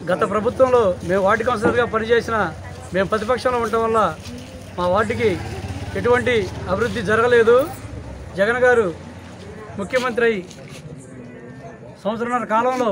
గత ప్రభుత్వంలో మేము వార్డు కౌన్సిలర్గా పనిచేసిన మేము ప్రతిపక్షంలో ఉండటం వల్ల మా వార్డుకి ఎటువంటి అభివృద్ధి జరగలేదు జగన్ గారు ముఖ్యమంత్రి అయి సంవత్సరంన్నర కాలంలో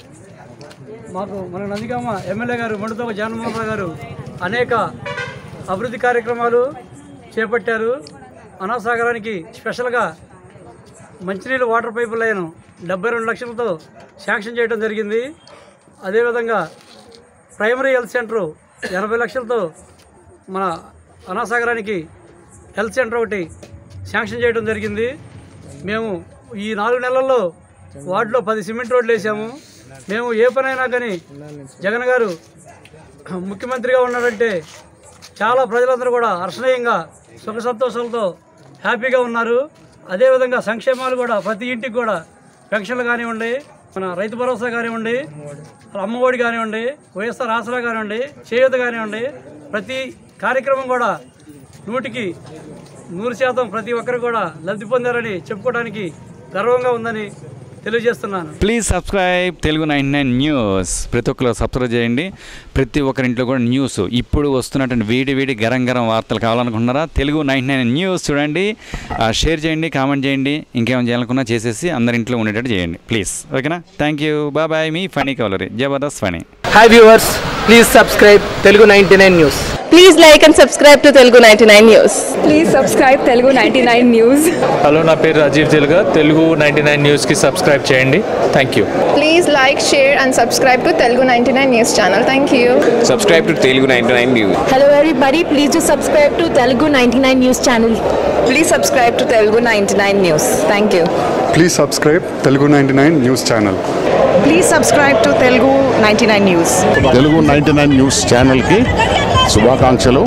మాకు మన నందిగామ ఎమ్మెల్యే గారు మండుతోక జగన్మోహన్ రావు గారు అనేక అభివృద్ధి కార్యక్రమాలు చేపట్టారు అనాసాగరానికి స్పెషల్గా మంచినీళ్ళు వాటర్ పైపు లైన్ డెబ్బై రెండు లక్షలతో శాంక్షన్ చేయడం జరిగింది అదేవిధంగా ప్రైమరీ హెల్త్ సెంటరు ఎనభై లక్షలతో మన అనాసాగరానికి హెల్త్ సెంటర్ ఒకటి శాంక్షన్ చేయడం జరిగింది మేము ఈ నాలుగు నెలల్లో వార్డులో పది సిమెంట్ రోడ్లు వేసాము మేము ఏ పనైనా కానీ జగన్ గారు ముఖ్యమంత్రిగా ఉన్నాడంటే చాలా ప్రజలందరూ కూడా హర్షణీయంగా సుఖ సంతోషాలతో హ్యాపీగా ఉన్నారు అదేవిధంగా సంక్షేమాలు కూడా ప్రతి ఇంటికి కూడా పెన్షన్లు కానివ్వండి మన రైతు భరోసా కానివ్వండి అమ్మఒడి కానివ్వండి వైఎస్ఆర్ ఆసరా కానివ్వండి చేయూత కానివ్వండి ప్రతి కార్యక్రమం కూడా నూటికి నూరు శాతం ప్రతి ఒక్కరు కూడా లబ్ధి పొందారని చెప్పుకోవడానికి గర్వంగా ఉందని తెలియజేస్తున్నాను please subscribe Telugu nine nine news ప్రతి ఒక్కరు సబ్స్క్రైబ్ చేయండి ప్రతి ఒక్కరింట్లో కూడా న్యూస్ ఇప్పుడు వస్తున్నటువంటి వేడి వేడి గరం గరం వార్తలు కావాలనుకుంటున్నారా తెలుగు నైన్ నైన్ న్యూస్ చూడండి ఆ, షేర్ చేయండి కామెంట్ చేయండి ఇంకేమైనా చేయాలనుకున్నా చేసేసి అందరి ఇంట్లో ఉండేటట్టు చేయండి ప్లీజ్ ఓకేనా థ్యాంక్ యూ బాయ్ బాయ్ మీ ఫనీ కవలరీ Jabardasth Phani hi viewers please subscribe Telugu ninety nine news Please like and subscribe to Telugu 99 News. Please subscribe Telugu ninety nine news hello నా పేరు రాజీవ్ తెలుగా తెలుగు నైంటీ నైన్ న్యూస్కి సబ్స్క్రైబ్ చేయండి thank you Please like, share, and subscribe to Telugu 99 News channel. Thank you. subscribe to Telugu 99 News. Hello everybody, please do subscribe to Telugu 99 News channel. Please subscribe to Telugu 99 News. Thank you. Please subscribe Telugu ninety nine news channel Please subscribe to Telugu 99 News. Telugu ninety nine news ఛానల్కి శుభాకాంక్షలు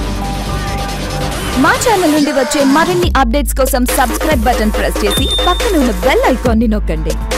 మా channel నుండి వచ్చే మరిన్ని updates కోసం subscribe button press చేసి పక్కన ఉన్న బెల్ ఐకాన్ని నొక్కండి